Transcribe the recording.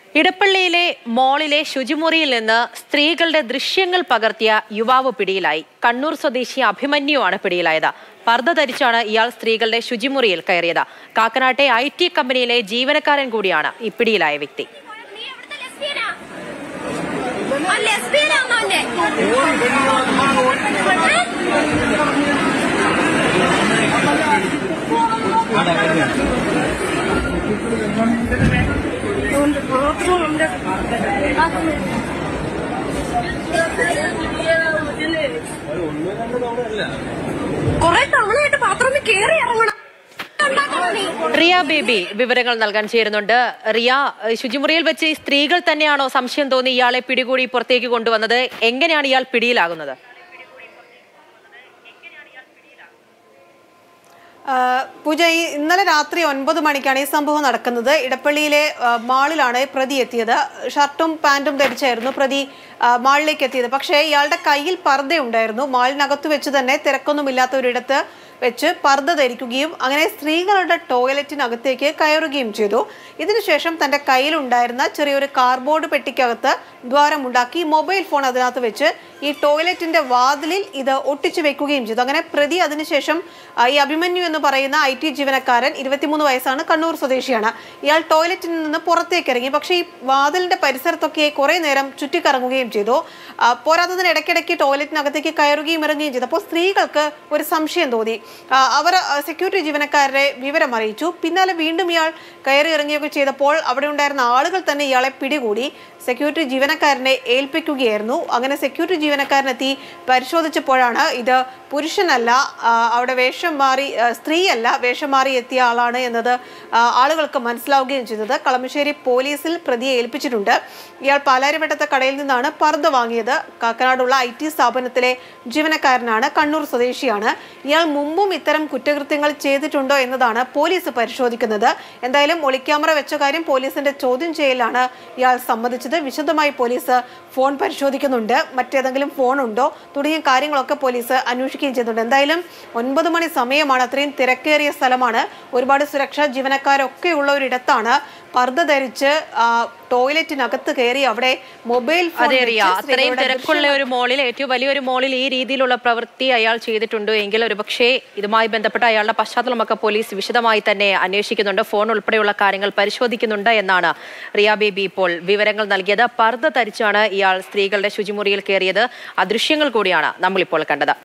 ഇടപ്പള്ളിയിലെ മോളിലെ ശുചിമുറിയിൽ നിന്ന് സ്ത്രീകളുടെ ദൃശ്യങ്ങൾ പകർത്തിയ യുവാവ് പിടിയിലായി കണ്ണൂർ സ്വദേശി അഭിമന്യു ആണ് പിടിയിലായത് പർദ്ദ ധരിച്ചാണ് ഇയാൾ സ്ത്രീകളുടെ ശുചിമുറിയിൽ കയറിയത് കാക്കനാട്ടെ ഐ ടി കമ്പനിയിലെ ജീവനക്കാരൻ കൂടിയാണ് ഈ പിടിയിലായ വ്യക്തി നീ എവിടുത്തെ ലെസ്ബിയനാ? ആ ലെസ്ബിയനാണോ അവന്റെ? ഏ? കൊറേ തവണയായിട്ട് ബാത്റൂമിൽ കേറി ഇറങ്ങണം ഉണ്ടാക്കണം നീ റിയ ബേബി വിവരങ്ങൾ നൽകാൻ ചേരുന്നുണ്ട് റിയ ഏഹ് ശുചിമുറിയിൽ വെച്ച് ഈ സ്ത്രീകൾ തന്നെയാണോ സംശയം തോന്നി ഇയാളെ പിടികൂടി പുറത്തേക്ക് കൊണ്ടുവന്നത് എങ്ങനെയാണ് ഇയാൾ പിടിയിലാകുന്നത് ആ, പൂജ ഈ ഇന്നലെ രാത്രി ഒൻപത് മണിക്കാണ് ഈ സംഭവം നടക്കുന്നത് ഇടപ്പള്ളിയിലെ ആ, മാളിലാണ് പ്രതി എത്തിയത് ഷർട്ടും പാന്റും ധരിച്ചായിരുന്നു പ്രതി ആ, മാളിലേക്ക് എത്തിയത് പക്ഷേ ഇയാളുടെ കയ്യിൽ പർദ്ദയുണ്ടായിരുന്നു മാളിനകത്ത് വെച്ച് തന്നെ തിരക്കൊന്നുമില്ലാത്ത ഒരിടത്ത് വെച്ച് പർദ്ദ ധരിക്കുകയും അങ്ങനെ സ്ത്രീകളുടെ ടോയ്ലറ്റിനകത്തേക്ക് കയറുകയും ചെയ്തു ഇതിനുശേഷം തന്റെ കയ്യിലുണ്ടായിരുന്ന ചെറിയൊരു കാർബോർഡ് പെട്ടിക്കകത്ത് ദ്വാരമുണ്ടാക്കി മൊബൈൽ ഫോൺ അതിനകത്ത് വെച്ച് ഈ ടോയ്ലറ്റിന്റെ വാതിലിൽ ഇത് ഒട്ടിച്ചു വെക്കുകയും ചെയ്തു അങ്ങനെ പ്രതി അതിനുശേഷം ആ, ഈ അഭിമന്യു എന്ന് പറയുന്ന ഐ ടി ജീവനക്കാരൻ ഇരുപത്തിമൂന്ന് വയസ്സാണ് കണ്ണൂർ സ്വദേശിയാണ് ഇയാൾ ടോയ്ലറ്റിൽ നിന്ന് പുറത്തേക്ക് ഇറങ്ങി പക്ഷേ ഈ വാതിലിന്റെ പരിസരത്തൊക്കെ കുറെ നേരം ചുറ്റിക്കറങ്ങുകയും ചെയ്തു ആ, പോരാത്തതിന് ഇടയ്ക്കിടയ്ക്ക് ടോയ്ലറ്റിനകത്തേക്ക് കയറുകയും ഇറങ്ങുകയും ചെയ്തു അപ്പോൾ സ്ത്രീകൾക്ക് ഒരു സംശയം തോന്നി ആ, അവർ ആ, സെക്യൂരിറ്റി ജീവനക്കാരെ വിവരം അറിയിച്ചു പിന്നാലെ വീണ്ടും ഇയാൾ കയറി ഇറങ്ങുകയൊക്കെ ചെയ്തപ്പോൾ അവിടെ ഉണ്ടായിരുന്ന ആളുകൾ തന്നെ ഇയാളെ പിടികൂടി സെക്യൂരിറ്റി ജീവനക്കാരനെ ഏൽപ്പിക്കുകയായിരുന്നു അങ്ങനെ സെക്യൂരിറ്റി ജീവനക്കാരനെത്തി പരിശോധിച്ചപ്പോഴാണ് ഇത് പുരുഷനല്ല ആ, അവിടെ വേഷം മാറി ആ, സ്ത്രീയല്ല വേഷം മാറി എത്തിയ ആളാണ് എന്നത് ആ, ആളുകൾക്ക് മനസ്സിലാവുകയും ചെയ്തത് കളമശ്ശേരി പോലീസിൽ പ്രതിയെ ഏൽപ്പിച്ചിട്ടുണ്ട് ഇയാൾ പാലാരിവട്ടത്തെ കടയിൽ നിന്നാണ് പർദ്ദ വാങ്ങിയത് കാക്കനാടുള്ള ഐ ടി സ്ഥാപനത്തിലെ ജീവനക്കാരനാണ് കണ്ണൂർ സ്വദേശിയാണ് ഇയാൾ മുമ്പും ഇത്തരം കുറ്റകൃത്യങ്ങൾ ചെയ്തിട്ടുണ്ടോ എന്നതാണ് പോലീസ് പരിശോധിക്കുന്നത് എന്തായാലും ഒളിക്യാമറ വെച്ച കാര്യം പോലീസിന്റെ ചോദ്യം ചെയ്യലാണ് ഇയാൾ സമ്മതിച്ചത് വിശദമായി പോലീസ് ഫോൺ പരിശോധിക്കുന്നുണ്ട് മറ്റേതെങ്കിലും ഫോൺ ഉണ്ടോ തുടങ്ങിയ കാര്യങ്ങളൊക്കെ പോലീസ് അന്വേഷിക്കുകയും ചെയ്യുന്നുണ്ട് എന്തായാലും ഒൻപത് മണി സമയമാണ് അത്രയും തിരക്കേറിയ സ്ഥലമാണ് ഒരുപാട് സുരക്ഷാ ജീവനക്കാരൊക്കെ ഉള്ള ഒരിടത്താണ് പർദ്ദ ധരിച്ച് ആ, ടോയ്ലറ്റിനകത്ത് കയറി അവിടെ മൊബൈൽ ഫോൺ അതെ റിയ വെച്ച് അത്രയും സ്ത്രീകളുടെ തിരക്കുള്ള ഒരു മോളിൽ ഏറ്റവും വലിയൊരു മോളിൽ ഈ രീതിയിലുള്ള പ്രവൃത്തി അയാൾ ചെയ്തിട്ടുണ്ട് എങ്കിൽ ഒരു പക്ഷേ ഇതുമായി ബന്ധപ്പെട്ട അയാളുടെ പശ്ചാത്തലമൊക്കെ പോലീസ് വിശദമായി തന്നെ അന്വേഷിക്കുന്നുണ്ട് ഫോൺ ഉൾപ്പെടെയുള്ള കാര്യങ്ങൾ പരിശോധിക്കുന്നുണ്ട് എന്നാണ് റിയ ബേബി ഇപ്പോൾ വിവരങ്ങൾ നൽകിയത് പർദ്ദ ധരിച്ചാണ് ഇയാൾ സ്ത്രീകളുടെ ശുചിമുറിയിൽ കയറിയത് ആ ദൃശ്യങ്ങൾ കൂടിയാണ് നമ്മളിപ്പോൾ കണ്ടത്